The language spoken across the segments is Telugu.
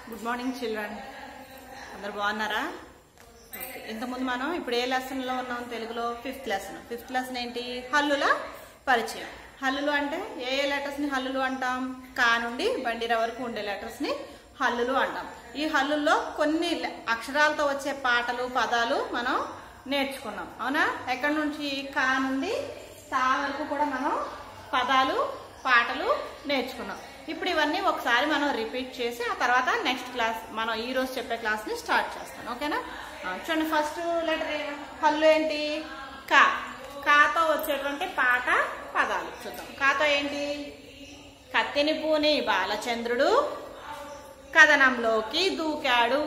గుడ్ మార్నింగ్ చిల్డ్రన్ అందరు బాగున్నారా ఓకే ఇంతకుముందు మనం ఇప్పుడు ఏ లెసన్లో ఉన్నాం తెలుగులో ఫిఫ్త్ లెసన్ ఫిఫ్త్ లెసన్ ఏంటి హల్లుల పరిచయం హల్లులు అంటే ఏ ఏ లెటర్స్ని హల్లులు అంటాం కా నుండి బండిర వరకు ఉండే లెటర్స్ని హల్లులు అంటాం ఈ హల్లుల్లో కొన్ని లె- అక్షరాలతో వచ్చే పాటలు పదాలు మనం నేర్చుకున్నాం అవునా ఎక్కడి నుంచి కా నుండి తా వరకు కూడా మనం పదాలు పాటలు నేర్చుకున్నాం ఇప్పుడు ఇవన్నీ ఒకసారి మనం రిపీట్ చేసి ఆ తర్వాత నెక్స్ట్ క్లాస్ మనం ఈ రోజు చెప్పే క్లాస్ ని స్టార్ట్ చేస్తాను ఓకేనా ఆ, చూడండి ఫస్ట్ లెటర్ హల్లు ఏంటి కా కాతో వచ్చేటువంటి పాట పదాలు చూద్దాం కాతో ఏంటి కత్తిని పూని బాలచంద్రుడు కథనంలోకి దూకాడు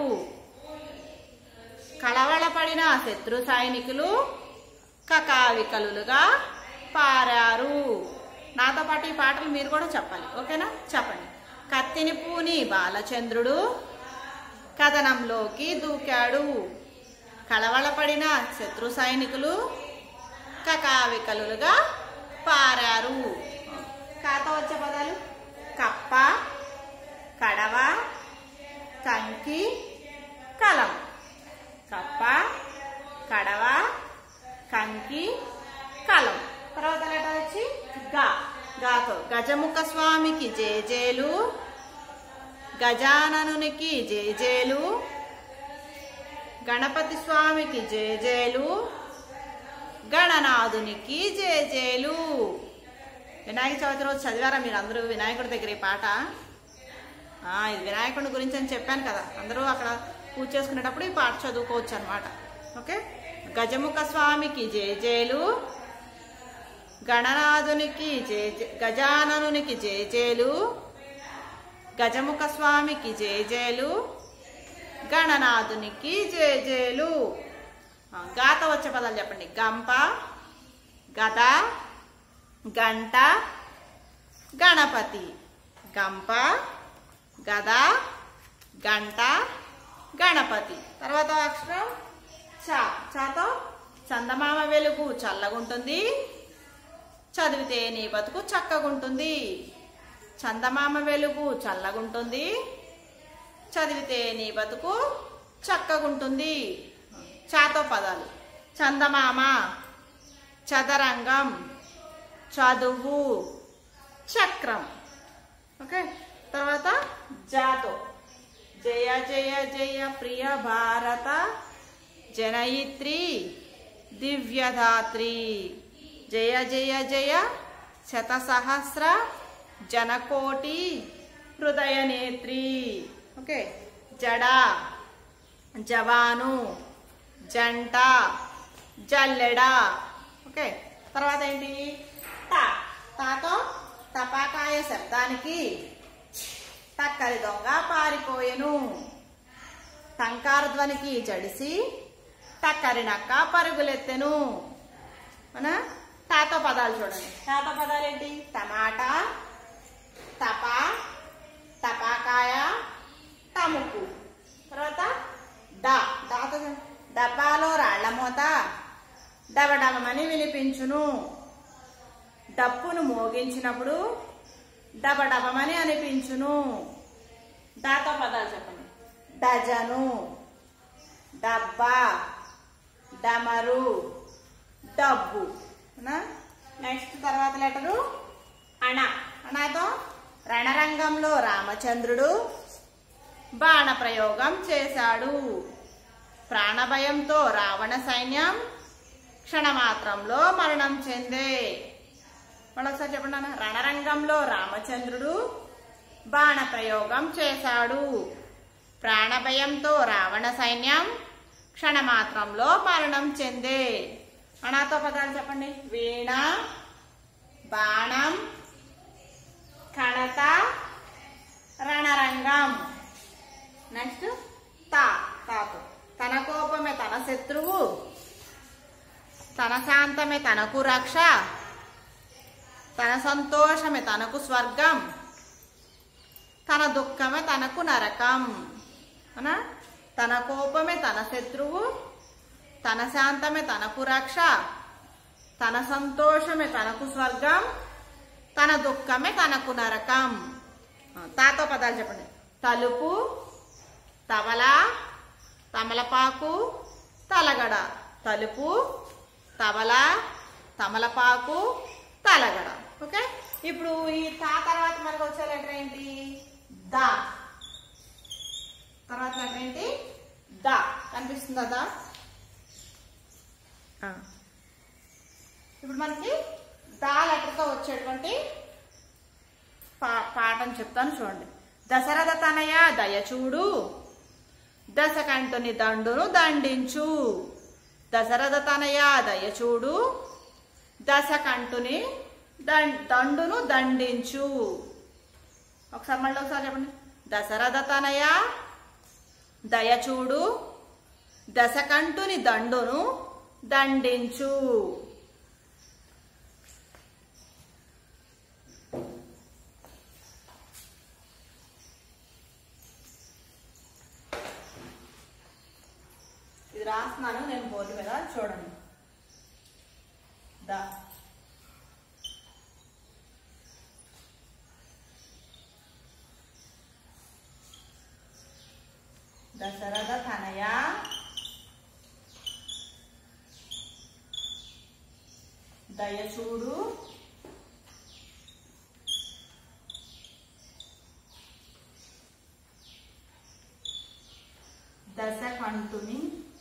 కలవళపడిన శత్రు సైనికులు కకావికలుగా పారారు నాతో పాటు ఈ పాటలు మీరు కూడా చెప్పాలి ఓకేనా చెప్పండి కత్తిని పూని బాలచంద్రుడు కథనంలోకి దూకాడు కలవళపడిన శత్రు సైనికులు కకావికలుగా పారారు కాతో వచ్చే పదాలు కప్ప కడవ కంకి కలం కప్ప కడవ కంకి కలం తర్వాత లెటర్ వచ్చి గా గాతో గజముఖ స్వామికి జేజేలు గజాననునికి జేజేలు గణపతి స్వామికి జేజేలు గణనాథునికి జేజేలు వినాయక చవితి రోజు చదివారా మీరు అందరూ వినాయకుడి దగ్గర ఈ పాట ఆ, ఇది వినాయకుడి గురించి అని చెప్పాను కదా అందరూ అక్కడ పూజ చేసుకునేటప్పుడు ఈ పాట చదువుకోవచ్చు అనమాట ఓకే గజముఖ స్వామికి జేజేలు గణనాథునికి జేజే గజాననునికి జేజేలు గజముఖ స్వామికి జేజేలు గణనాథునికి జేజేలు ఆ, గాత వచ్చే పదాలు చెప్పండి గంప గద గంట గణపతి గంప గద గంట గణపతి తర్వాత అక్షరం చ చాతో చందమామ వెలుగు చల్లగుంటుంది చదివితే నీ బతుకు చక్కగుంటుంది చందమామ వెలుగు చల్లగుంటుంది చదివితే నీ బతుకు చక్కగుంటుంది చాతో పదాలు చందమామ చదరంగం చదువు చక్రం ఓకే తర్వాత జాతో జయ జయ జయ ప్రియ భారత జనయిత్రి దివ్యధాత్రి జయ జయ జయ శత సహస్ర జనకోటి హృదయ నేత్రి ఓకే జడ జవాను జంట జల్లెడ ఓకే తర్వాత ఏంటి టా తాతో తపాకాయ శబ్దానికి టక్కరి దొంగ పారిపోయెను టంకార ధ్వనికి జడిసి టక్కరి నక్క పరుగులెత్తెను మన తాతో పదాలు చూడండి తాతో పదాలు ఏంటి టమాటా తప తపాకాయ తముకు తర్వాత డా దాతో చూడండి. డబ్బాలో రాళ్ల మూత డబడమని వినిపించును డప్పును మోగించినప్పుడు డబడబమని అనిపించును దాతో పదాలు చెప్పండి డజను డబ్బా డమరు డబ్బు నెక్స్ట్ తర్వాత లెటరు అణ అణతో రణరంగంలో రామచంద్రుడు బాణ ప్రయోగం చేశాడు ప్రాణభయంతో రావణ సైన్యం క్షణమాత్రంలో మరణం చెందే మళ్ళొకసారి చెప్పండి నాన్న రణరంగంలో రామచంద్రుడు బాణ ప్రయోగం చేశాడు ప్రాణభయంతో రావణ సైన్యం క్షణమాత్రంలో మరణం చెందే అనాతో పదాలు చెప్పండి వీణ బాణం కణత రణరంగం నెక్స్ట్ తా తాతో తన కోపమే తన శత్రువు తన శాంతమే తనకు రక్ష తన సంతోషమే తనకు స్వర్గం తన దుఃఖమే తనకు నరకం అనా తన కోపమే తన శత్రువు తన శాంతమే తనకు రక్ష తన సంతోషమే తనకు స్వర్గం తన దుఃఖమే తనకు నరకం ఆ, తాతో పదాలు చెప్పండి తలుపు తబల తమలపాకు తలగడ తలుపు తబల తమలపాకు తలగడ ఓకే ఇప్పుడు ఈ తా తర్వాత మనకు వచ్చే లెటర్ ఏంటి దా తర్వాత లెటర్ ఏంటి దా కనిపిస్తుందా దా ఆ. ఇప్పుడు మనకి దా లెటర్తో వచ్చేటువంటి పా పాఠం చెప్తాను చూడండి దశరథ తనయ దయచూడు దశకంఠుని దండును దండించు దశరథ తనయ దయచూడు దశకంఠుని దం- దండును దండించు ఒకసారి మళ్ళీ ఒకసారి చెప్పండి దశరథ తనయ దయచూడు దశకంఠుని దండును దండించు ఇది రాస్తున్నాను నేను బోర్డు మీద చూడండి దా దశరథ తనయ దయచూడు దశకంఠుని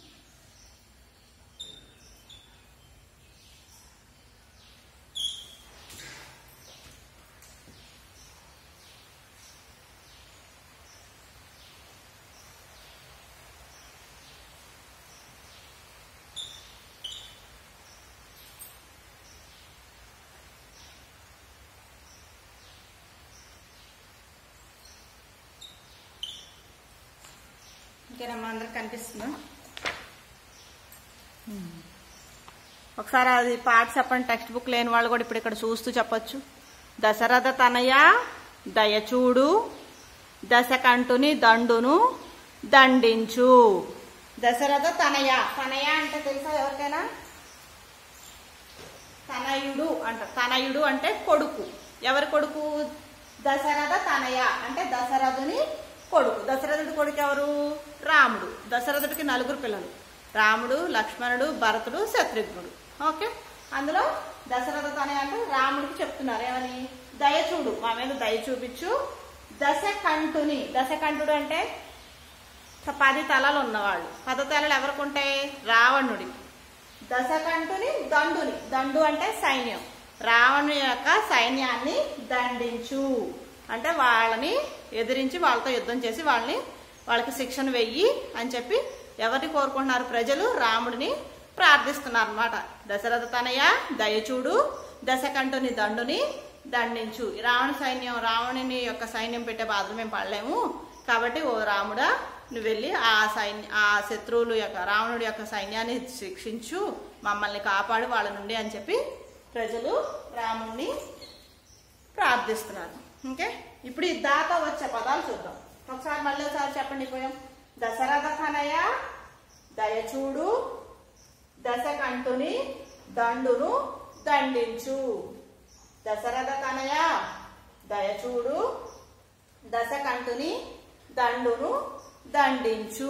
ఇంకేనమ్మా అందరికి కనిపిస్తుందా ఒకసారి అది పాట చెప్పండి టెక్స్ట్ బుక్ లేని వాళ్ళు కూడా ఇప్పుడు ఇక్కడ చూస్తూ చెప్పొచ్చు దశరథ తనయ దయచూడు దశకంఠుని దండును దండించు దశరథ తనయ తనయ అంటే తెలుసా ఎవరికైనా తనయుడు అంట తనయుడు అంటే కొడుకు ఎవరి కొడుకు దశరథ తనయ అంటే దశరథుని కొడుకు దశరథుడి కొడుకు ఎవరు రాముడు దశరథుడికి నలుగురు పిల్లలు రాముడు లక్ష్మణుడు భరతుడు శత్రుఘ్నుడు ఓకే అందులో దశరథ తనయ అంటే రాముడికి చెప్తున్నారు ఏమని దయ చూడు మా మీద దయ చూపించు దశకంఠుని దశకంఠుడు అంటే పది తలలు ఉన్నవాళ్ళు పది తలలు ఎవరికి ఉంటాయి రావణుడికి దశకంఠుని దండుని దండు అంటే సైన్యం రావణు యొక్క సైన్యాన్ని దండించు అంటే వాళ్ళని ఎదిరించి వాళ్ళతో యుద్ధం చేసి వాళ్ళని వాళ్ళకి శిక్షణ వెయ్యి అని చెప్పి ఎవరిని కోరుకుంటున్నారు ప్రజలు రాముడిని ప్రార్థిస్తున్నారు అనమాట దశరథ తనయ దయచూడు దశకంఠుని దండుని దండించు రావణ సైన్యం రావణుని యొక్క సైన్యం పెట్టే బాధలు మేము పడలేము కాబట్టి ఓ రాముడా నువ్వు వెళ్ళి ఆ సైన్య ఆ శత్రువులు యొక్క రావణుడి యొక్క సైన్యాన్ని శిక్షించు మమ్మల్ని కాపాడు వాళ్ళ నుండి అని చెప్పి ప్రజలు రాముణ్ణి ప్రార్థిస్తున్నారు ఓకే ఇప్పుడు ఈ దాత వచ్చే పదాలు చూద్దాం ఒకసారి మళ్ళీ ఒకసారి చెప్పండి పోయాం దశరథ కనయ దయచూడు దశకంఠుని దండును దండించు దశరథ కనయ దయచూడు దశకంఠుని దండును దండించు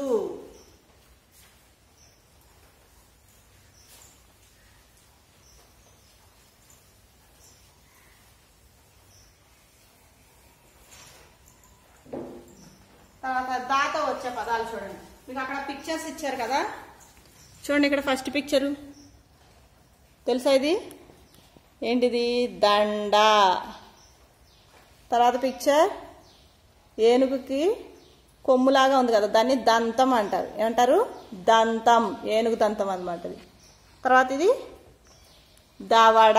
తర్వాత దాత వచ్చే పదాలు చూడండి మీకు అక్కడ పిక్చర్స్ ఇచ్చారు కదా చూడండి ఇక్కడ ఫస్ట్ పిక్చరు తెలుసా ఇది ఏంటిది దండ తర్వాత పిక్చర్ ఏనుగుకి కొమ్ములాగా ఉంది కదా దాన్ని దంతం అంటారు ఏమంటారు దంతం ఏనుగు దంతం అనమాట ఇది తర్వాత ఇది దవడ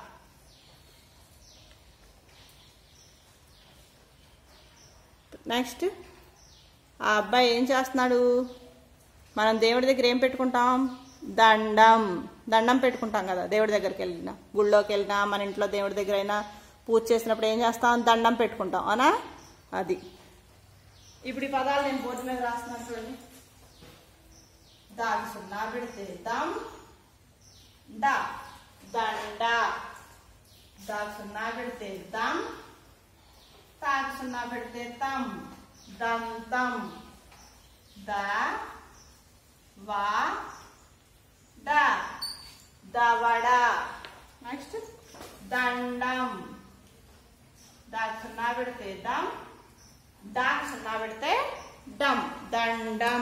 నెక్స్ట్ ఆ అబ్బాయి ఏం చేస్తున్నాడు మనం దేవుడి దగ్గర ఏం పెట్టుకుంటాం దండం దండం పెట్టుకుంటాం కదా దేవుడి దగ్గరికి వెళ్ళినా గుళ్ళోకి వెళ్ళినా మన ఇంట్లో దేవుడి దగ్గర అయినా పూజ చేసినప్పుడు ఏం చేస్తాం దండం పెట్టుకుంటాం అవునా అది ఇప్పుడు ఈ పదాలు నేను బోర్డు మీద రాస్తున్నాను చూడండి దాకి సున్నా పెడితే దమ్ డా దండ దాకి సున్నా పెడితే దమ్ తాకి సున్నా పెడితే తమ్ దంతం ద వా డ దవడ నెక్స్ట్ దండం దాకి సున్నా పెడితే దమ్ దాకి సున్నా పెడితే డమ్ దండం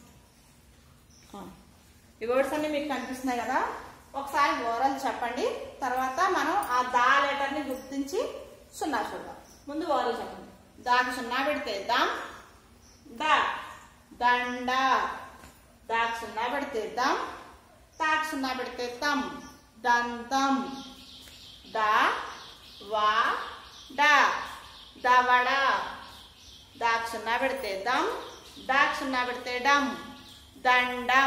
ఆ. ఈ వర్డ్స్ అన్ని మీకు కనిపిస్తున్నాయి కదా ఒకసారి ఓరల్ చెప్పండి తర్వాత మనం ఆ దా లెటర్ ని గుర్తించి సున్నా చూద్దాం ముందు ఓరల్ చెప్పండి దాకి సున్నా పెడితే దమ్ ద దండ దాకి సున్నా పెడితే దమ్ తాకి సున్నా పెడితే తమ్ దంతం ద వా డ దవడ దాకి సున్నా పెడితే దమ్ దాకి సున్నా పెడితే డమ్ దండం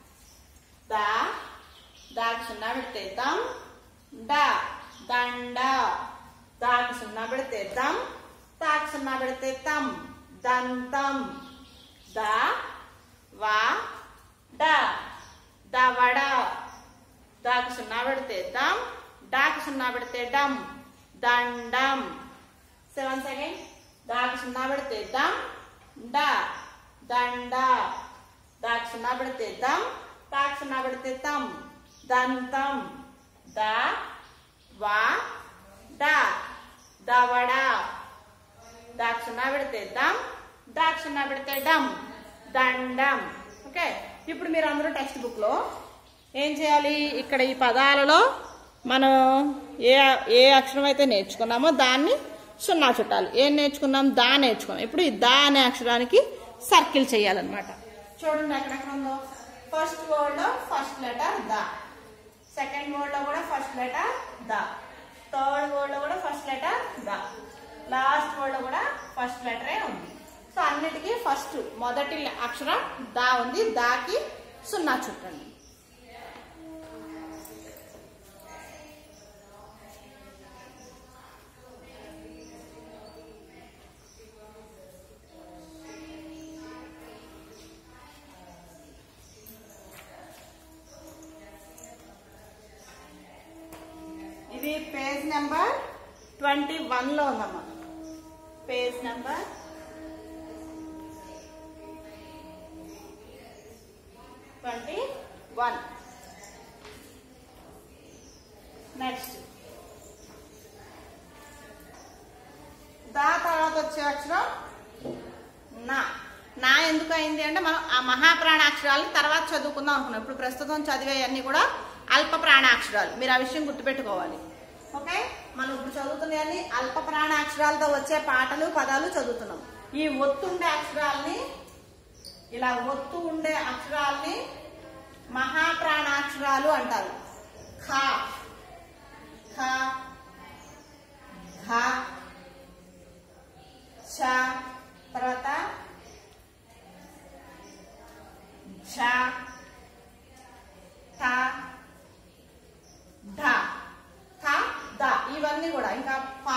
ద దాకి సున్నా పెడితే దమ్ డ దండ దాకి సున్నా పెడితే దమ్ తాకి సున్నా పెడితే తమ్ దంతం ద వా డ దవడ దాకి సున్నా పెడితే దమ్ డాకి సున్నా పెడితే డమ్ దండం సెవెన్ సెకండ్ దాకి సున్నా పెడితే దమ్ డ దండ దాకి సున్నా పెడితే దమ్ తాకి సున్నా పెడితే తమ్ దంతం ద వా డ దవడ దాకి సున్నా పెడితే దమ్ దాకి సున్నా పెడితే డమ్ దండం ఓకే ఇప్పుడు మీరు అందరూ టెక్స్ట్ బుక్ లో ఏం చేయాలి ఇక్కడ ఈ పదాలలో మనం ఏ ఏ అక్షరం అయితే నేర్చుకున్నామో దాన్ని సున్నా చుట్టాలి ఏం నేర్చుకున్నాం దా నేర్చుకున్నాం ఇప్పుడు ఈ దా అనే అక్షరానికి సర్కిల్ చేయాలన్నమాట చూడండి ఎక్కడెక్కడ ఉందో ఫస్ట్ వర్డ్ లో first letter the second word లో కూడా first letter the third word లో కూడా first letter the last word లో కూడా ఫస్ట్ లెటరే ఉంది సో అన్నిటికీ ఫస్ట్ మొదటి అక్షరం దా ఉంది దాకి సున్నా చుట్టండి ఇది పేజ్ నెంబర్ ట్వంటీ వన్ లో ఉందమ్మా page number twenty one next దా తర్వాత వచ్చే అక్షరం నా నా ఎందుకు అయింది అంటే మనం ఆ మహాప్రాణ అక్షరాలను తర్వాత చదువుకుందాం అనుకున్నాం ఇప్పుడు ప్రస్తుతం చదివేవన్నీ కూడా అల్ప ప్రాణ అక్షరాలు మీరు ఆ విషయం గుర్తుపెట్టుకోవాలి ఓకే మనం ఇప్పుడు చదువుతున్నవన్నీ అల్ప ప్రాణ అక్షరాలతో వచ్చే పాటలు పదాలు చదువుతున్నాం ఈ ఒత్తుండే అక్షరాల్ని ఇలా ఒత్తు ఉండే అక్షరాల్ని మహాప్రాణాక్షరాలు అంటారు ఖ ఖ ఘ ఛ తర్వాత ఝ ఠ ఢ థ ద ఇవన్నీ కూడా ఇంకా ప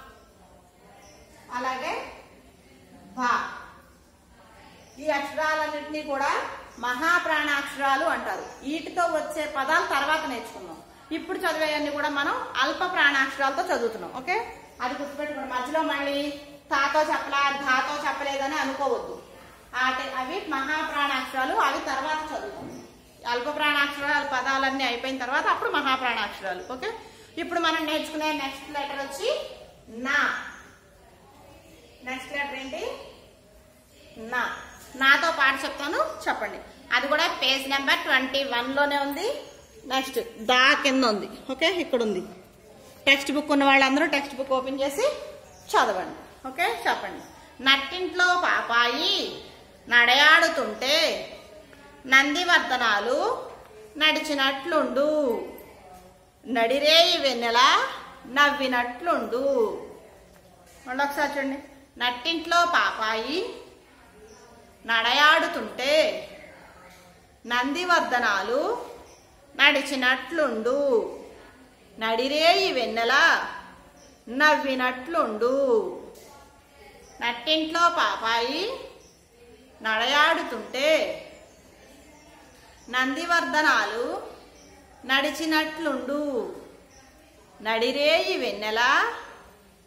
అలాగే భ ఈ అక్షరాలన్నింటినీ కూడా మహాప్రాణాక్షరాలు అంటారు వీటితో వచ్చే పదాలు తర్వాత నేర్చుకుందాం ఇప్పుడు చదివేవన్నీ కూడా మనం అల్ప ప్రాణాక్షరాలతో చదువుతున్నాం ఓకే అది గుర్తుపెట్టుకోండి మధ్యలో మళ్ళీ తాతో చెప్పలా ధాతో చెప్పలేదని అనుకోవద్దు ఆట అవి మహాప్రాణాక్షరాలు అవి తర్వాత చదువుతాం అల్ప ప్రాణాక్షరాలు పదాలన్నీ అయిపోయిన తర్వాత అప్పుడు మహాప్రాణాక్షరాలు ఓకే ఇప్పుడు మనం నేర్చుకునే నెక్స్ట్ లెటర్ వచ్చి నా నెక్స్ట్ లెటర్ ఏంటి నా నాతో పాట చెప్తాను చెప్పండి అది కూడా పేజ్ నెంబర్ ట్వంటీ లోనే ఉంది నెక్స్ట్ దా కింద ఉంది ఓకే ఇక్కడ ఉంది టెక్స్ట్ బుక్ ఉన్న వాళ్ళందరూ టెక్స్ట్ బుక్ ఓపెన్ చేసి చదవండి ఓకే చెప్పండి నట్టింట్లో పాపాయి నడయాడుతుంటే నందివర్ధనాలు నడిచినట్లుండు నడిరేయి వెన్నెల నవ్వినట్లుండు మళ్ళీ ఒకసారి చూడండి నట్టింట్లో పాపాయి నడయాడుతుంటే నందివర్ధనాలు నడిచినట్లుండు నడిరేయి వెన్నెల నవ్వినట్లుండు నట్టింట్లో పాపాయి నడయాడుతుంటే నందివర్ధనాలు నడిచినట్లుండు నడిరేయి వెన్నెల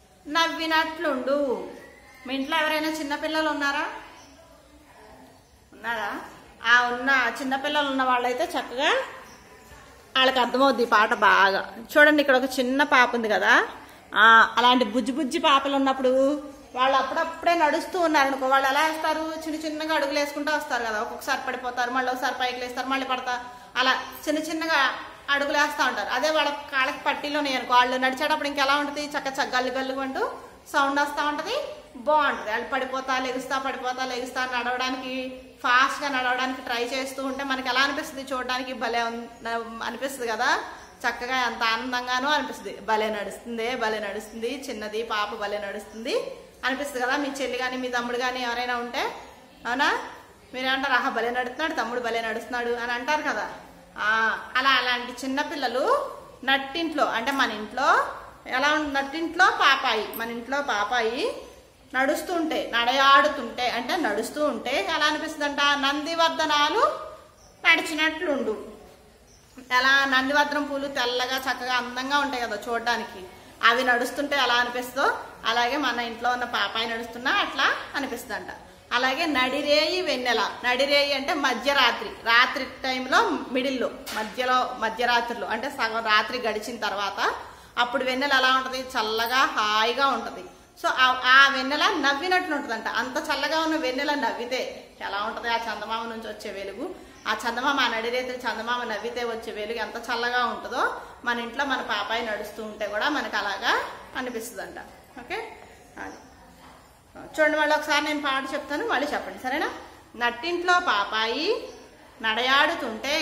నవ్వినట్లుండు మీ ఇంట్లో ఎవరైనా చిన్నపిల్లలు ఉన్నారా ఉన్నారా ఆ ఉన్న చిన్నపిల్లలు ఉన్న వాళ్ళైతే చక్కగా వాళ్ళకి అర్థమవుద్ది ఈ పాట బాగా చూడండి ఇక్కడ ఒక చిన్న పాప ఉంది కదా ఆ అలాంటి బుజ్జి బుజ్జి పాపలు ఉన్నప్పుడు వాళ్ళు అప్పుడప్పుడే నడుస్తూ ఉన్నారు అనుకో వాళ్ళు ఎలా వేస్తారు చిన్న చిన్నగా అడుగులు వేసుకుంటూ వస్తారు కదా ఒక్కొక్కసారి పడిపోతారు మళ్ళీ ఒకసారి పైకి లేస్తారు మళ్ళీ పడతారు అలా చిన్న చిన్నగా అడుగులు వేస్తూ ఉంటారు అదే వాళ్ళ కాళ్ళకి పట్టీలోనే అనుకో వాళ్ళు నడిచేటప్పుడు ఇంకెలా ఉంటుంది చక్క చక్క గల్లు గల్లు అంటూ సౌండ్ వస్తూ ఉంటుంది బాగుంటుంది వాళ్ళు పడిపోతా లెగుస్తా పడిపోతా లెగుస్తా నడవడానికి ఫాస్ట్ గా నడవడానికి ట్రై చేస్తూ ఉంటే మనకి ఎలా అనిపిస్తుంది చూడడానికి భలే ఉన్- అనిపిస్తుంది కదా చక్కగా ఎంత ఆనందంగానూ అనిపిస్తుంది భలే నడుస్తుంది భలే నడుస్తుంది చిన్నది పాప భలే నడుస్తుంది అనిపిస్తుంది కదా మీ చెల్లి కానీ మీ తమ్ముడు కానీ ఎవరైనా ఉంటే అవునా మీరేమంటారు ఆహా భలే నడుస్తున్నాడు తమ్ముడు భలే నడుస్తున్నాడు అని అంటారు కదా ఆ, అలా అలాంటి చిన్నపిల్లలు నట్టింట్లో అంటే మన ఇంట్లో ఎలా ఉం- నట్టింట్లో పాపాయి మన ఇంట్లో పాపాయి నడుస్తుంటే నడయాడుతుంటే అంటే నడుస్తూ ఉంటే ఎలా అనిపిస్తుందంట నందివర్ధనాలు నడిచినట్లుండు ఎలా నందివర్ధనం పూలు తెల్లగా చక్కగా అందంగా ఉంటాయి కదా చూడడానికి అవి నడుస్తుంటే ఎలా అనిపిస్తుందో అలాగే మన ఇంట్లో ఉన్న పాపాయి నడుస్తున్నా అట్లా అనిపిస్తుందంట అలాగే నడిరేయి వెన్నెల నడిరేయి అంటే మధ్యరాత్రి రాత్రి టైంలో మిడిల్లో మధ్యలో మధ్యరాత్రిలో అంటే సగం రాత్రి గడిచిన తర్వాత అప్పుడు వెన్నెల ఎలా ఉంటది చల్లగా హాయిగా ఉంటది సో ఆ- ఆ వెన్నెల నవ్వినట్లు ఉంటుందంట అంత చల్లగా ఉన్న వెన్నెల నవ్వితే ఎలా ఉంటది ఆ చందమామ నుంచి వచ్చే వెలుగు ఆ చందమామ ఆ నడిరేతి చందమామ నవ్వితే వచ్చే వెలుగు ఎంత చల్లగా ఉంటుందో మన ఇంట్లో మన పాపాయి నడుస్తూ ఉంటే కూడా మనకు అలాగా అనిపిస్తుందంట ఓకే అది చూడండి మళ్ళీ ఒకసారి నేను పాట చెప్తాను మళ్ళీ చెప్పండి సరేనా నట్టింట్లో పాపాయి నడయాడుతుంటే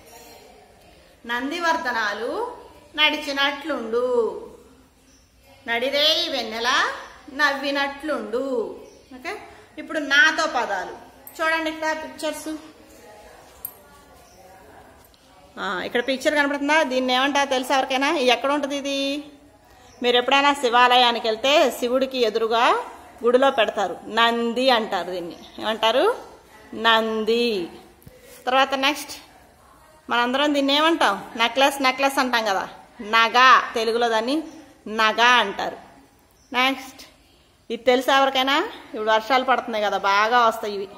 నందివర్ధనాలు నడిచినట్లుండు నడిరేయి వెన్నెల నవ్వినట్లుండు ఓకే ఇప్పుడు నాతో పదాలు చూడండి ఇక్కడ పిక్చర్స్ ఇక్కడ పిక్చర్ కనపడుతుందా దీన్ని ఏమంటా తెలుసా ఎవరికైనా ఇది ఎక్కడ ఉంటుంది ఇది మీరు ఎప్పుడైనా శివాలయానికి వెళ్తే శివుడికి ఎదురుగా గుడిలో పెడతారు నంది అంటారు దీన్ని ఏమంటారు నంది తర్వాత నెక్స్ట్ మనందరం దీన్ని ఏమంటాం నెక్లెస్ నెక్లెస్ అంటాం కదా నగా తెలుగులో దాన్ని నగా అంటారు నెక్స్ట్ ఇది తెలుసా ఎవరికైనా ఇప్పుడు వర్షాలు పడుతున్నాయి కదా బాగా వస్తాయి ఇవి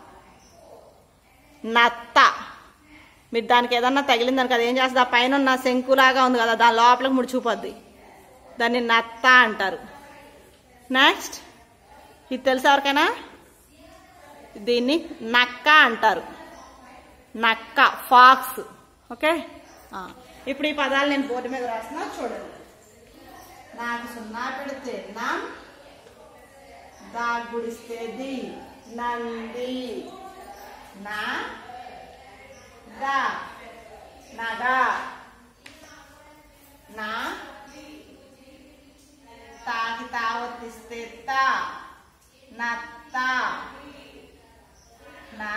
నత్త మీరు దానికి ఏదన్నా తగిలిందని కదా ఏం చేస్తుంది ఆ పైన ఉన్న శంకులాగా ఉంది కదా దాని లోపలికి ముడిచిపోద్ది దాన్ని నత్త అంటారు నెక్స్ట్ ఇది తెలుసా ఎవరికైనా దీన్ని నక్క అంటారు నక్క ఫాక్స్ ఓకే ఆ, ఇప్పుడు ఈ పదాలు నేను బోర్డు మీద రాస్తున్నా చూడండి నాకు సున్నా పెడితే నా దా గుడిస్తే ది నంది నా గా నగా నా తాకి తావత్తిస్తే తా నత్త నా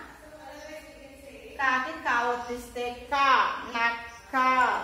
కాకి కావత్తిస్తే కా నక్క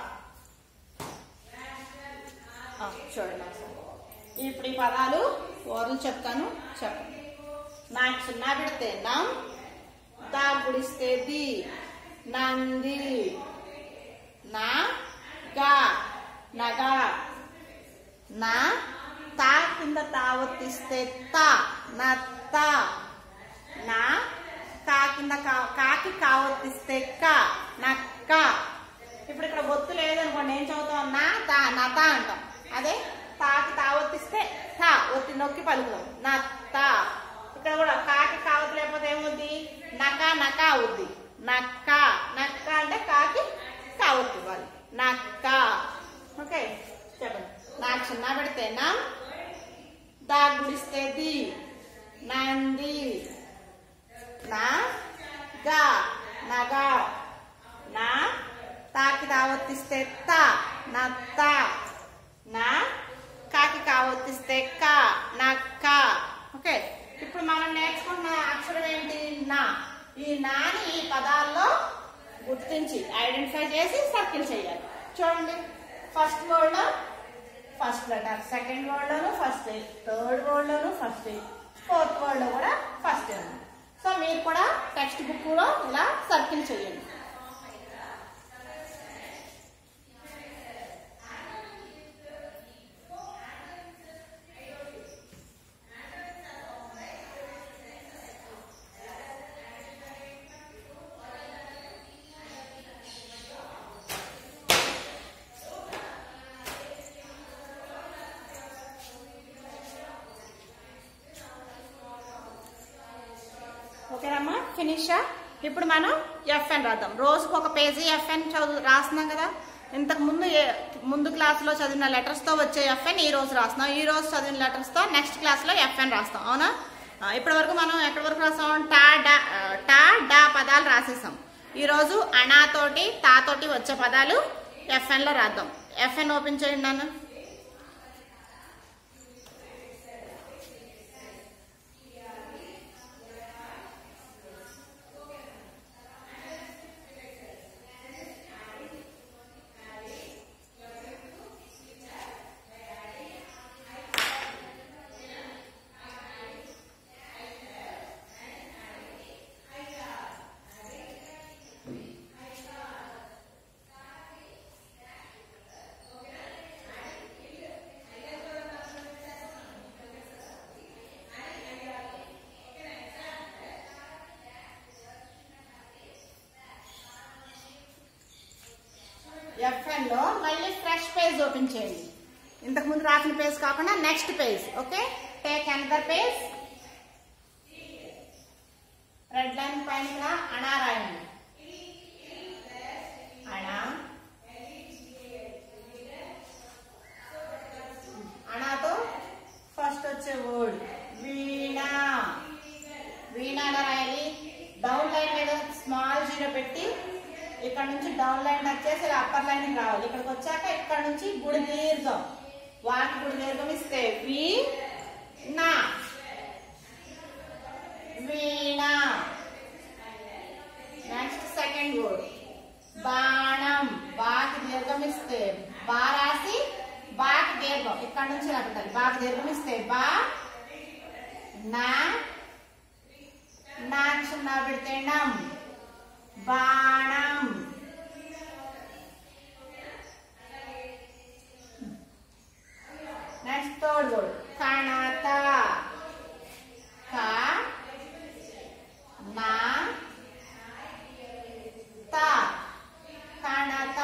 ఆ, చూడండి ఒకసారి. ఇప్పుడు ఈ పదాలు ఓర్లు చెప్తాను చెప్పండి నాకు సున్నా పెడితే నా దా గుడిస్తే ది నంది నా గా నగా నా తా కింద తావత్తిస్తే తా నత్త నా కా కింద కా- కాకి కావత్తిస్తే క నక్క ఇప్పుడు ఇక్కడ ఒత్తు లేదనుకోండి ఏం చదువుతాం నా తా నత అంటాం అదే తాకి తావత్తిస్తే తా ఒత్తి నొక్కి పలుకుతాం నత్త ఇక్కడ కూడా కాకి కావత్ లేకపోతే ఏమవుద్ది నక నక అవుద్ది నక్క నక్క అంటే కాకి కావత్తు ఇవ్వాలి నక్క ఓకే చెప్పండి నాకు సున్నా పెడితే నా దా గుడిస్తే ది నంది నా గా నగా నా తాకి తావత్తిస్తే త నత్త నా కాకి కావత్తిస్తే క నక్క ఓకే ఇప్పుడు మనం నేర్చుకున్న అక్షరం ఏంటి నా ఈ నాని ఈ పదాల్లో గుర్తించి ఐడెంటిఫై చేసి సర్కిల్ చేయాలి చూడండి ఫస్ట్ వర్డ్ లో ఫస్ట్ లెటర్ సెకండ్ వర్డ్ లోను ఫస్ట్ థర్డ్ వర్డ్ లోను ఫస్ట్ ఫోర్త్ వర్డ్ లో కూడా ఫస్ట్ సో మీరు కూడా టెక్స్ట్ బుక్ లో ఇలా సర్కిల్ చేయండి ఓకేనమ్మా ఫినిషా ఇప్పుడు మనం ఎఫ్ఎన్ రాద్దాం రోజుకు ఒక పేజీ ఎఫ్ఎన్ చదువు రాస్తున్నాం కదా ఇంతకు ముందు ఏ- ముందు క్లాస్లో చదివిన లెటర్స్తో వచ్చే ఎఫ్ఎన్ ఈ రోజు రాస్తున్నాం ఈ రోజు చదివిన లెటర్స్తో నెక్స్ట్ క్లాస్లో ఎఫ్ఎన్ రాస్తాం అవునా ఆ, ఇప్పటి వరకు మనం ఎక్కడి వరకు రాస్తాం టా డా ఆ, టా డా పదాలు రాసేసాం ఈరోజు అనాతోటి తాతోటి వచ్చే పదాలు ఎఫ్ఎన్లో రాద్దాం ఎఫ్ఎన్ ఓపెన్ చేయండి నాన్న ఎఫ్ఎన్ లో మళ్ళీ ఫ్రెష్ పేజ్ ఓపెన్ చేయండి ఇంతకు ముందు రాసిన పేజ్ కాకుండా next page okay take another page red line పైన ఇక్కడ అనా రాయండి అనా అనాతో ఫస్ట్ వచ్చే వర్డ్ వీణ వీణ ఎలా రాయాలి డౌన్ లైన్ మీద స్మాల్ జీరో పెట్టి ఇక్కడ నుంచి డౌన్ లైన్ వచ్చేసి అప్పర్ లైన్ రావాలి ఇక్కడికి వచ్చాక ఇక్కడ నుంచి గుడి దీర్ఘం వాకి గుడి దీర్ఘం ఇస్తే వి నా వీణ నెక్స్ట్ సెకండ్ వర్డ్ బాణం బాకి దీర్ఘం ఇస్తే బా రాసి బాకి దీర్ఘం ఇక్కడ నుంచి ఇలా పెట్టాలి బాకి దీర్ఘం ఇస్తే బా నా నాకు సున్నా పెడితే నం బాణం నెక్స్ట్ థర్డ్ వర్డ్ కణత క నా త కణత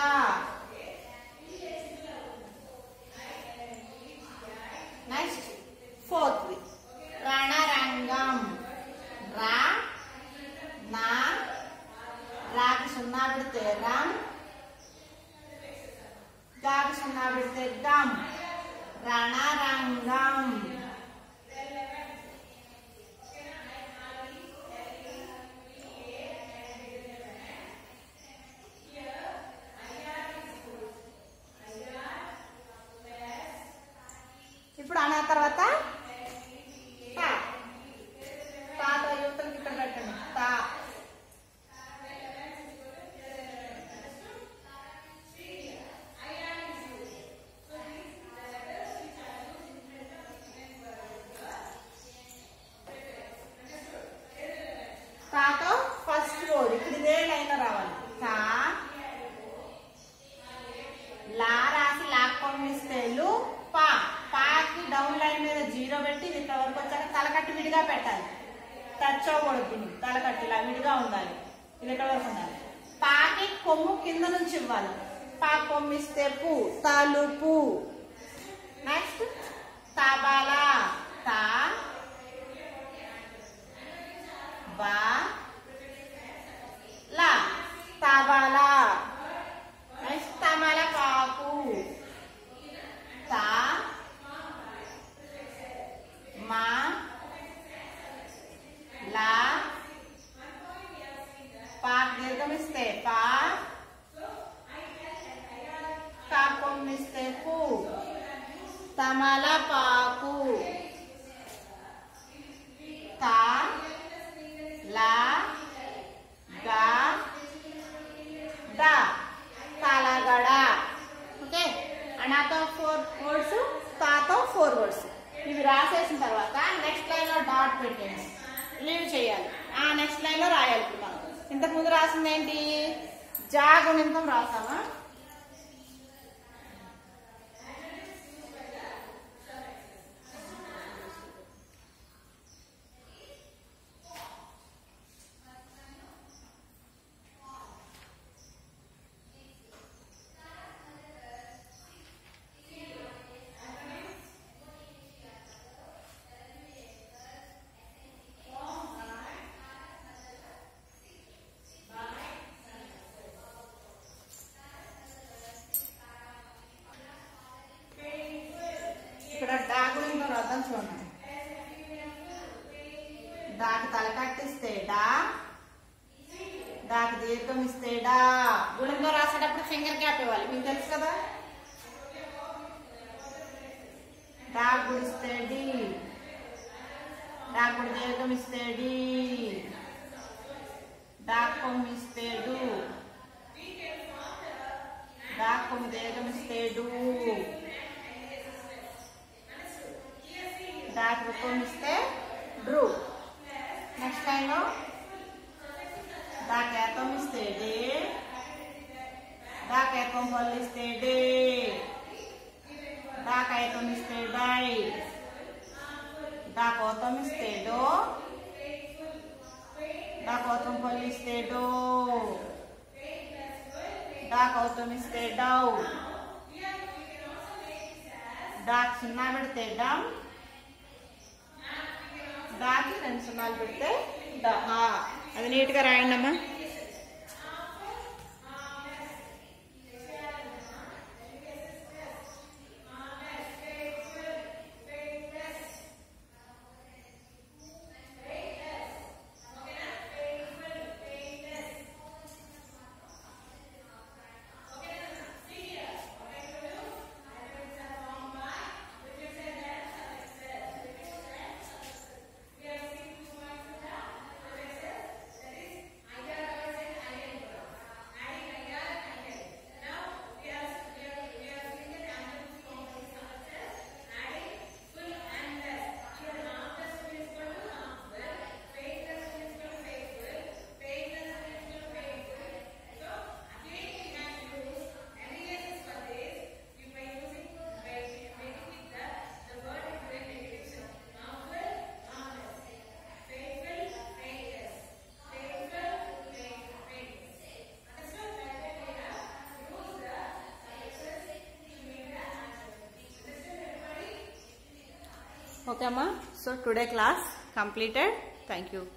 నెక్స్ట్ ఫోర్త్ రణరంగం రా నా రాకి సున్నా పెడితే రమ్ గాకి సున్నా పెడితే గమ్ రణరంగం ఇప్పుడు అన్న తర్వాత తా తాతో యువతలకి ఇక్కడ పెట్టండి తా తాతో ఫస్ట్ వర్డ్ ఇక్కడ ఇదే లైన్ లో రావాలి తా లా రాసి లాక్కొని ఇస్తే లు పా పాకి డౌన్ లైన్ మీద జీరో పెట్టి ఇది ఇక్కడ వరకు వచ్చాక తలకట్టు విడిగా పెట్టాలి టచ్ అవ్వకూడదు దీన్ని. తలకట్టు ఇలా విడిగా ఉండాలి ఇది ఇక్కడ వరకు ఉండాలి పాకి కొమ్ము కింద నుంచి ఇవ్వాలి పా కొమ్ము ఇస్తే పు తలుపు నెక్స్ట్ తబలా తా బా లా తబలా నెక్స్ట్ తమలపాకు తా మా లా పాక్ దీర్ఘమిస్తే పా కాకొమ్మిస్తే పు తమలపాకు తా లా గా డా తలగడ ఓకే అనాతో ఫోర్ వర్డ్స్ తాతో ఫోర్ వర్డ్స్ ఇవి రాసేసిన తర్వాత నెక్స్ట్ లైన్ లో డాట్ పెట్టండి లీవ్ చేయాలి ఆ నెక్స్ట్ లైన్ లో రాయాలి ఇప్పుడు మనం ఇంతకు ముందు రాసింది ఏంటి జాగుణింతం రాసామా కట్టిస్తే డా దాకి దీర్ఘం ఇస్తే డా గుణంతో రాసేటప్పుడు ఫింగర్ గ్యాప్ ఇవ్వాలి మీకు తెలుసు కదా డా గుడిస్తే డి డా గుడి దీర్ఘం ఇస్తే డి డా కొమ్మి ఇస్తే డు డా కొమ్మి దీర్ఘం ఇస్తే డు డా కృతం ఇస్తే డ్రూ నెక్స్ట్ లైన్లో దాకేతం ఇస్తే డే దాకేతం పళ్ళు ఇస్తే డే దాకైతం ఇస్తే డై దాకోతం ఇస్తే డో దాకోతం పళ్ళు ఇస్తే డో దాకౌతం ఇస్తే డౌ డాక్ సున్నా పెడితే డమ్ దాకి రెండు సున్నాలు పెడితే దహా అది నీట్గా రాయండి అమ్మా ఓకే అమ్మా so today class completed thank you